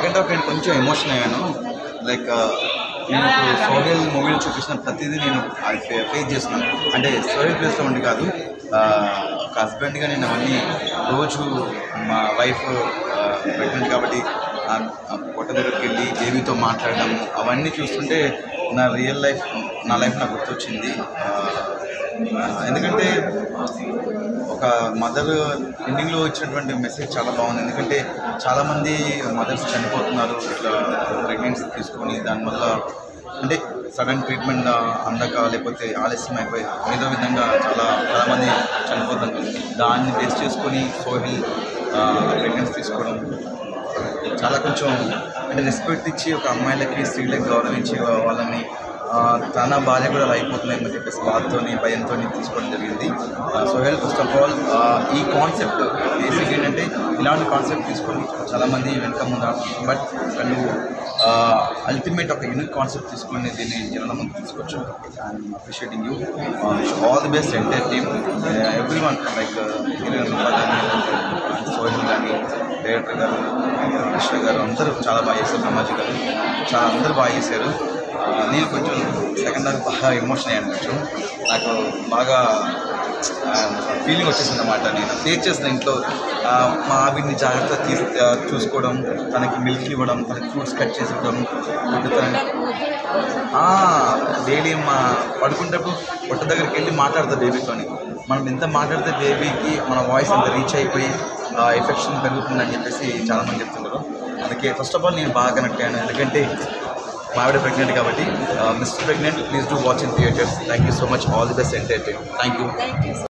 second half నేను కొంచెం emotion అయ్యాను లైక్ నేను ఇప్పుడు సోహెల్ మూవీలో చూపించిన ప్రతిదీ నేను అది ఫే ఫేస్ చేస్తున్నాను అంటే సోహెల్ ప్లేస్లో ఉండి కాదు ఆ, ఒక హస్బెండ్గా నేను అవన్నీ రోజు మా వైఫ్ ప్రెగ్నెంట్ కాబట్టి ఆ ఆ పొట్ట దగ్గరికి వెళ్ళి బేబీతో మాట్లాడడం అవన్నీ చూస్తుంటే నా రియల్ లైఫ్ నా లైఫ్ నాకు గుర్తొచ్చింది ఆ, ఎందుకంటే ఒక మదర్ ఎండింగ్లో వచ్చినటువంటి మెసేజ్ చాలా బాగుంది ఎందుకంటే చాలామంది మదర్స్ చనిపోతున్నారు ఇట్లా ప్రెగ్నెన్సీ తీసుకొని దానివల్ల అంటే సడన్ ట్రీట్మెంట్ అందక లేకపోతే ఆలస్యం అయిపోయి ఏదో విధంగా చాలా చాలామంది చనిపోతున్నారు దాన్ని బేస్ చేసుకొని సోహిల్ ప్రెగ్నెన్సీ తీసుకోవడం చాలా కొంచెం అంటే రెస్పెక్ట్ ఇచ్చి ఒక అమ్మాయిలకి స్త్రీలకు గౌరవించి వాళ్ళని ఆ, తన భార్య కూడా అలా అయిపోతుందని చెప్పేసి బాధతోని భయంతో తీసుకోవడం జరిగింది సోహెల్ ఫస్ట్ ఆఫ్ ఆల్ ఈ కాన్సెప్ట్ బేసిక్ ఏంటంటే ఇలాంటి కాన్సెప్ట్ తీసుకొని చాలామంది వెనక ముందు బట్ నువ్వు అల్టిమేట్ ఒక యూనిక్ కాన్సెప్ట్ తీసుకొని దీన్ని జనాల ముందు తీసుకొచ్చు I'm appreciating you all the best entire team every one like heroine Sohel కానీ డైరెక్టర్ గారు కృష్ణ గారు అందరూ చాలా బాగా చేశారు సమాజ్ గారు చాలా అందరూ బాగా చేశారు ఆ, నేను కొంచెం సెకండ్ హాఫ్ బాగా ఎమోషన్ అయ్యాను కొంచెం నాకు బాగా ఫీలింగ్ వచ్చేసింది అనమాట నేను ఫేస్ చేసిన ఇంట్లో ఆ, మా ఆవిడ్ని జాగ్రత్త తీసి ఆ, చూసుకోవడం తనకి మిల్క్ ఇవ్వడం తనకి ఫ్రూట్స్ కట్ చేసి ఇవ్వడం ఇప్పుడు తన డైలీ మా పడుకునేటప్పుడు పొట్ట దగ్గరికి వెళ్ళి మాట్లాడతారు బేబీతోని మనం ఎంత మాట్లాడితే బేబీకి మన వాయిస్ ఎంత రీచ్ అయిపోయి ఎఫెక్షన్ పెరుగుతుందని చెప్పేసి చాలామంది చెప్తుంటారు అందుకే ఫస్ట్ ఆఫ్ ఆల్ నేను బాగా కనెక్ట్ అయ్యాను ఎందుకంటే మా ఆవిడ ప్రెగ్నెంట్ కాబట్టి mister pregnant please do watch in theatres thank you so much all the best entertain thank you thank you